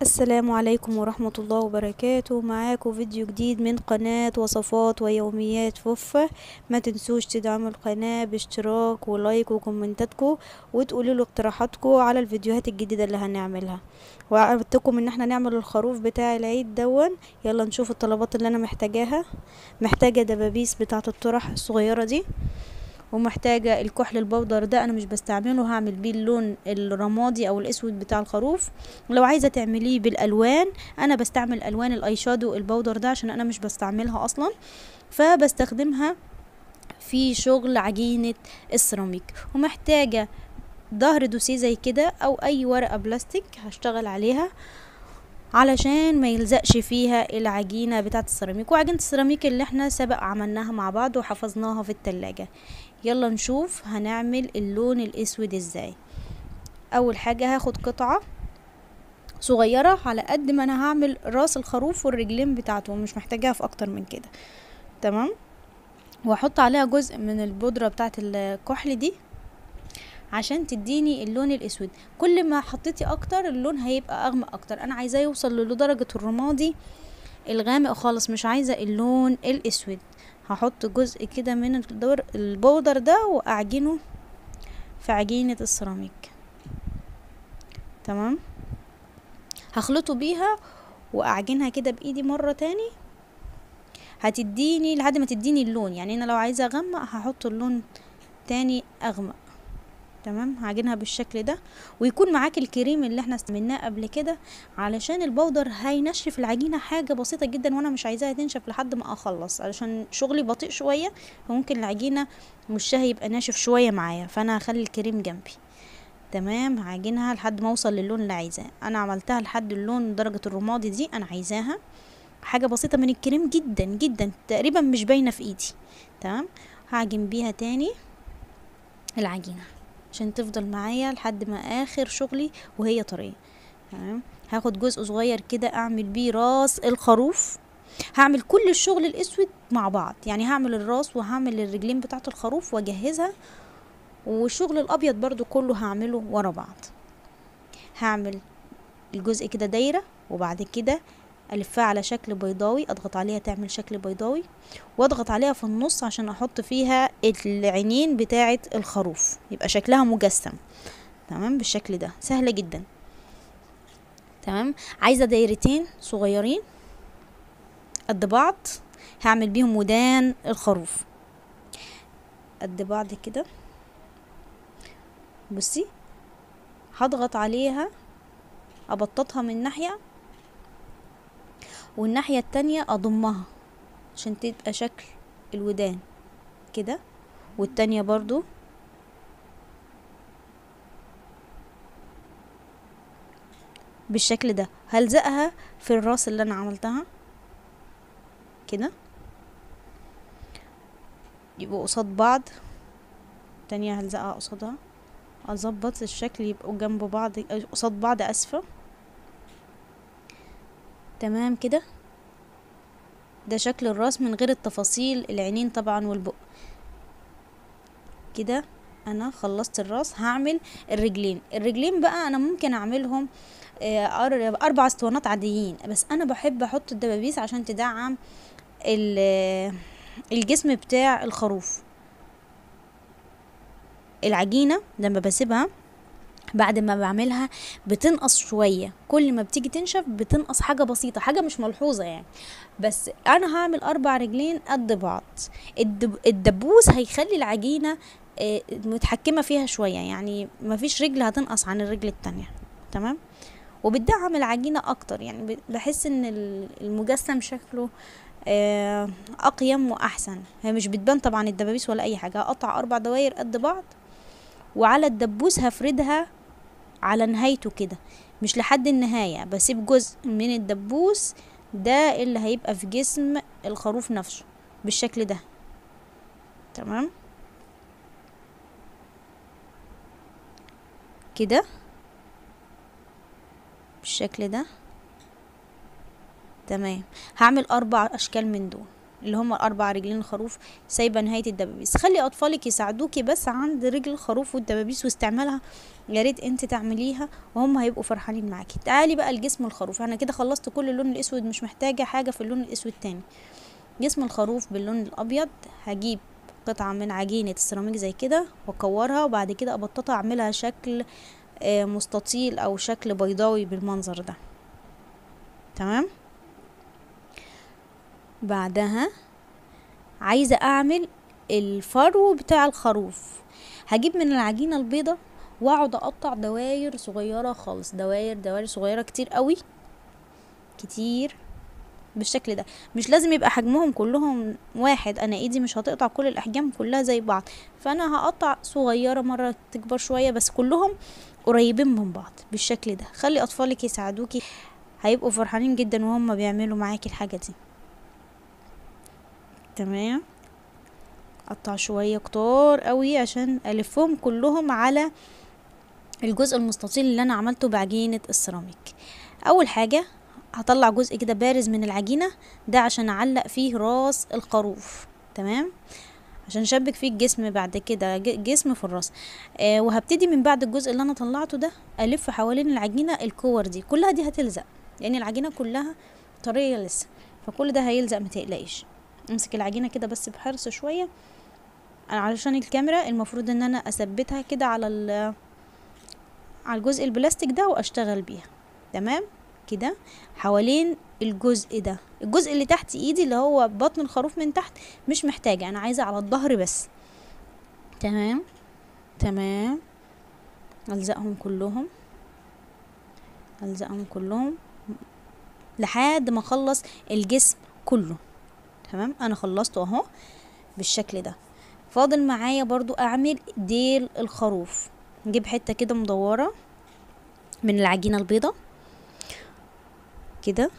السلام عليكم ورحمة الله وبركاته معاكم فيديو جديد من قناة وصفات ويوميات فوفة ما تنسوش تدعموا القناة باشتراك ولايك وكومنتاتكم وتقولوا له اقتراحاتكم على الفيديوهات الجديدة اللي هنعملها وعدتكم ان احنا نعمل الخروف بتاع العيد دون يلا نشوف الطلبات اللي انا محتاجاها محتاجة دبابيس بتاعة الطرح الصغيرة دي ومحتاجة الكحل البودر ده انا مش بستعمله هعمل بيه اللون الرمادي او الاسود بتاع الخروف لو عايزة تعمليه بالالوان انا بستعمل الوان الاي شادو البودر ده عشان انا مش بستعملها اصلا فبستخدمها في شغل عجينة السيراميك ومحتاجة ظهر دوسيه زي كده او اي ورقة بلاستيك هشتغل عليها علشان ما يلزقش فيها العجينة بتاعة السيراميك وعجينة السيراميك اللي احنا سبق عملناها مع بعض وحفظناها في التلاجة يلا نشوف هنعمل اللون الاسود ازاي اول حاجة هاخد قطعة صغيرة على قد ما انا هعمل راس الخروف والرجلين بتاعته مش محتاجاها في اكتر من كده تمام واحط عليها جزء من البودرة بتاعة الكحل دي عشان تديني اللون الاسود كل ما حطيتي اكتر اللون هيبقى اغمق اكتر انا عايزاه يوصل لدرجة الرمادي الغامق خالص مش عايزة اللون الاسود هحط جزء كده من الدور البودر ده واعجنه في عجينة السيراميك تمام هخلطه بيها واعجنها كده بايدي مرة تاني هتديني لحد ما تديني اللون يعني انا لو عايزة اغمق هحط اللون تاني اغمق تمام هعجنها بالشكل ده ويكون معاك الكريم اللي احنا استعملناه قبل كده علشان البودر هينشف العجينه حاجه بسيطه جدا وانا مش عايزاها تنشف لحد ما اخلص علشان شغلي بطيء شويه فممكن العجينه وشها يبقى ناشف شويه معايا فانا هخلي الكريم جنبي تمام هعجنها لحد ما اوصل للون اللي عايزاه انا عملتها لحد اللون درجه الرمادي دي انا عايزاها حاجه بسيطه من الكريم جدا جدا تقريبا مش باينه في ايدي تمام هعجن بيها تاني العجينه عشان تفضل معايا لحد ما اخر شغلي وهي طريه تمام هاخد جزء صغير كده اعمل بيه راس الخروف هعمل كل الشغل الاسود مع بعض يعني هعمل الراس وهعمل الرجلين بتاعه الخروف واجهزها والشغل الابيض برضو كله هعمله ورا بعض هعمل الجزء كده دايره وبعد كده الفها على شكل بيضاوي اضغط عليها تعمل شكل بيضاوي واضغط عليها في النص عشان احط فيها العينين بتاعه الخروف يبقى شكلها مجسم تمام بالشكل ده سهله جدا تمام عايزه دايرتين صغيرين قد بعض هعمل بيهم ودان الخروف قد بعض كده بصي هضغط عليها ابططها من ناحيه والناحية التانية اضمها عشان تبقى شكل الودان كده والتانية برضو بالشكل ده هلزقها في الراس اللي انا عملتها كده يبقوا قصاد بعض التانية هلزقها قصادها اظبط الشكل يبقوا جنب بعض قصاد بعض اسفه تمام كده ده شكل الراس من غير التفاصيل العينين طبعا والبق كده انا خلصت الراس هعمل الرجلين الرجلين بقى انا ممكن اعملهم اربع اسطوانات عاديين بس انا بحب احط الدبابيس عشان تدعم الجسم بتاع الخروف العجينه لما بسيبها بعد ما بعملها بتنقص شوية كل ما بتيجي تنشف بتنقص حاجة بسيطة حاجة مش ملحوظة يعني بس انا هعمل اربع رجلين قد بعض الدبوس هيخلي العجينة متحكمة فيها شوية يعني مفيش رجل هتنقص عن الرجل التانية تمام وبتدعم العجينة اكتر يعني بحس ان المجسم شكله اقيم واحسن هي مش بتبان طبعا الدبابيس ولا اي حاجة هقطع اربع دواير قد بعض وعلى الدبوس هفردها على نهايته كده مش لحد النهاية بسيب جزء من الدبوس ده اللي هيبقى في جسم الخروف نفسه بالشكل ده تمام كده بالشكل ده تمام هعمل اربع اشكال من دول اللي هم اربع رجلين الخروف سايبه نهايه الدبابيس خلي اطفالك يساعدوكي بس عند رجل الخروف والدبابيس واستعمالها يا ريت انت تعمليها وهم هيبقوا فرحانين معاكي تعالي بقى لجسم الخروف انا كده خلصت كل اللون الاسود مش محتاجه حاجه في اللون الاسود تاني جسم الخروف باللون الابيض هجيب قطعه من عجينه السيراميك زي كده واكورها وبعد كده ابططها اعملها شكل آه، مستطيل او شكل بيضاوي بالمنظر ده تمام بعدها عايزة اعمل الفرو بتاع الخروف هجيب من العجينة البيضة واقعد اقطع دواير صغيرة خالص دواير دواير صغيرة كتير قوي كتير بالشكل ده مش لازم يبقى حجمهم كلهم واحد انا ايدي مش هتقطع كل الاحجام كلها زي بعض فانا هقطع صغيرة مرة تكبر شوية بس كلهم قريبين من بعض بالشكل ده خلي اطفالك يساعدوكي هيبقوا فرحانين جدا وهم بيعملوا معاكي الحاجة دي تمام قطع شوية كتار قوي عشان الفهم كلهم على الجزء المستطيل اللي انا عملته بعجينة السيراميك اول حاجة هطلع جزء كده بارز من العجينة ده عشان اعلق فيه راس الخروف تمام عشان اشبك فيه الجسم بعد كده ج- جسم في الراس آه وهبتدي من بعد الجزء اللي انا طلعته ده الف حوالين العجينة الكور دي كلها دي هتلزق لان العجينة كلها طرية لسه فكل ده هيلزق متقلقيش امسك العجينة كده بس بحرص شوية أنا علشان الكاميرا المفروض ان انا اثبتها كده على ال على الجزء البلاستيك ده واشتغل بيها تمام كده حوالين الجزء ده الجزء اللي تحت ايدي اللي هو بطن الخروف من تحت مش محتاجة انا عايزة على الظهر بس تمام تمام الزقهم كلهم الزقهم كلهم لحد ما اخلص الجسم كله تمام انا خلصته اهو بالشكل ده فاضل معايا برضو اعمل ديل الخروف نجيب حتة كده مدورة من العجينة البيضة كده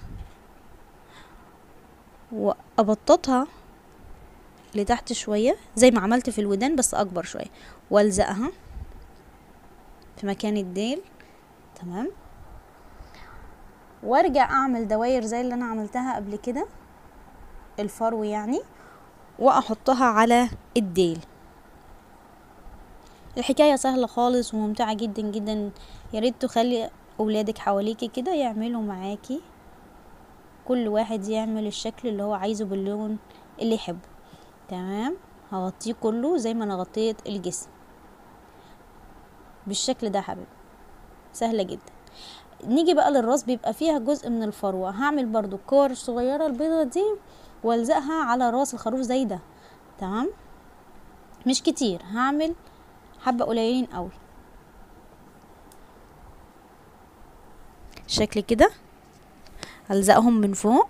وابططها لتحت شوية زي ما عملت في الودان بس اكبر شوية والزقها في مكان الديل تمام وارجع اعمل دواير زي اللي انا عملتها قبل كده الفرو يعني واحطها على الديل الحكاية سهلة خالص وممتعة جدا جدا يا ريت تخلي اولادك حواليكي كده يعملوا معاكي كل واحد يعمل الشكل اللي هو عايزه باللون اللي يحبه تمام هغطيه كله زي ما انا غطيت الجسم بالشكل ده يا حبيبي سهلة جدا نيجي بقى للراس بيبقى فيها جزء من الفروة هعمل برضو كور صغيرة البيضة دي والزقها على راس الخروف زي ده تمام مش كتير هعمل حبة قليلين قوي شكل كده هلزقهم من فوق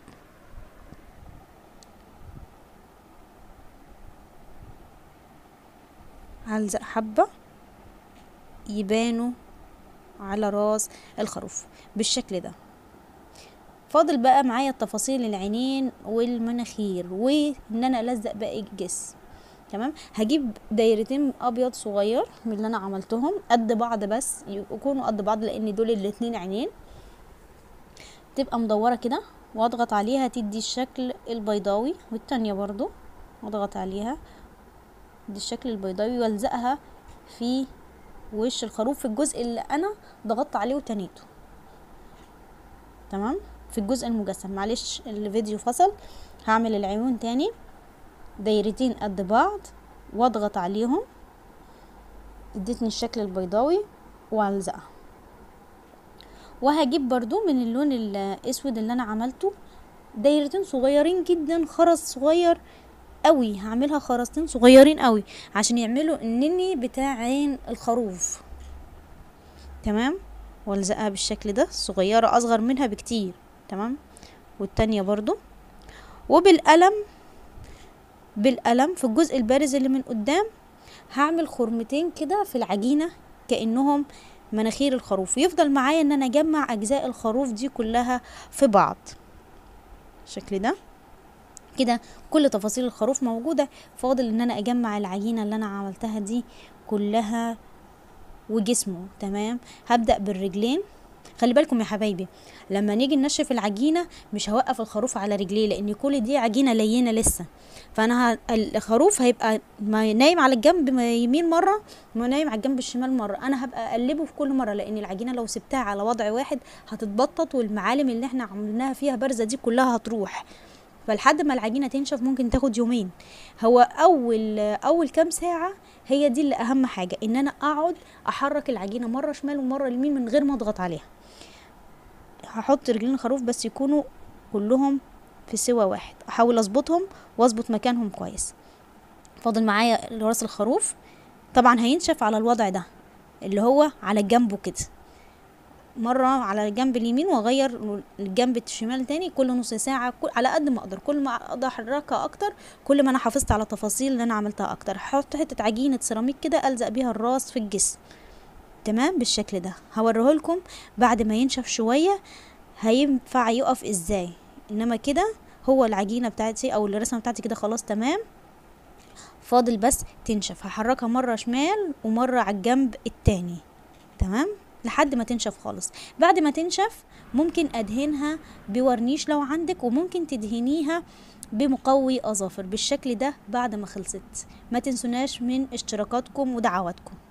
هلزق حبة يبانوا على راس الخروف بالشكل ده فاضل بقى معايا التفاصيل العينين والمناخير وان انا الزق باقي الجسم تمام هجيب دايرتين ابيض صغير من اللي انا عملتهم قد بعض بس يكونوا قد بعض لان دول الاتنين عينين تبقى مدورة كده واضغط عليها تدي الشكل البيضاوي والتانية برضو واضغط عليها تدي الشكل البيضاوي والزقها في وش الخروف في الجزء اللي انا ضغطت عليه وتنيته تمام في الجزء المجسم معلش الفيديو فصل هعمل العيون تاني دايرتين قد بعض واضغط عليهم ادتني الشكل البيضاوي والزقها وهجيب برضو من اللون الاسود اللي انا عملته دايرتين صغيرين جدا خرز صغير قوي هعملها خرزتين صغيرين قوي عشان يعملوا النني بتاع عين الخروف تمام والزقها بالشكل ده صغيرة اصغر منها بكتير تمام والتانية برضو وبالقلم بالقلم في الجزء البارز اللي من قدام هعمل خرمتين كده في العجينة كأنهم مناخير الخروف يفضل معايا ان انا اجمع اجزاء الخروف دي كلها في بعض الشكل ده كده كل تفاصيل الخروف موجودة فاضل ان انا اجمع العجينة اللي انا عملتها دي كلها وجسمه تمام هبدأ بالرجلين خلي بالكم يا حبايبي لما نيجي ننشف العجينه مش هوقف الخروف على رجليه لان كل دي عجينه لينه لسه فانا ه... الخروف هيبقى ما نايم على الجنب ما يمين مره ما نايم على الجنب الشمال مره انا هبقى اقلبه في كل مره لان العجينه لو سبتها على وضع واحد هتتبطط والمعالم اللي احنا عملناها فيها بارزه دي كلها هتروح فلحد ما العجينه تنشف ممكن تاخد يومين هو اول اول كام ساعه هي دي اللي اهم حاجه ان انا اقعد احرك العجينه مره شمال ومره يمين من غير ما اضغط عليها هحط رجلين الخروف بس يكونوا كلهم في سوا واحد احاول اظبطهم واظبط مكانهم كويس فاضل معايا راس الخروف طبعا هينشف على الوضع ده اللي هو على جنبه كده مرة على الجنب اليمين واغير الجنب الشمال تاني كل نص ساعة كل على قد ما اقدر كل ما اقدر احركها اكتر كل ما انا حافظت على التفاصيل اللي انا عملتها اكتر هحط حتة عجينة سيراميك كده الزق بيها الراس في الجسم تمام بالشكل ده هوريهولكم بعد ما ينشف شوية هينفع يقف ازاي انما كده هو العجينة بتاعتي او الرسمة بتاعتي كده خلاص تمام فاضل بس تنشف هحركها مرة شمال ومرة على الجنب التاني تمام لحد ما تنشف خالص بعد ما تنشف ممكن ادهنها بورنيش لو عندك وممكن تدهنيها بمقوي اظافر بالشكل ده بعد ما خلصت ما تنسوناش من اشتراكاتكم ودعواتكم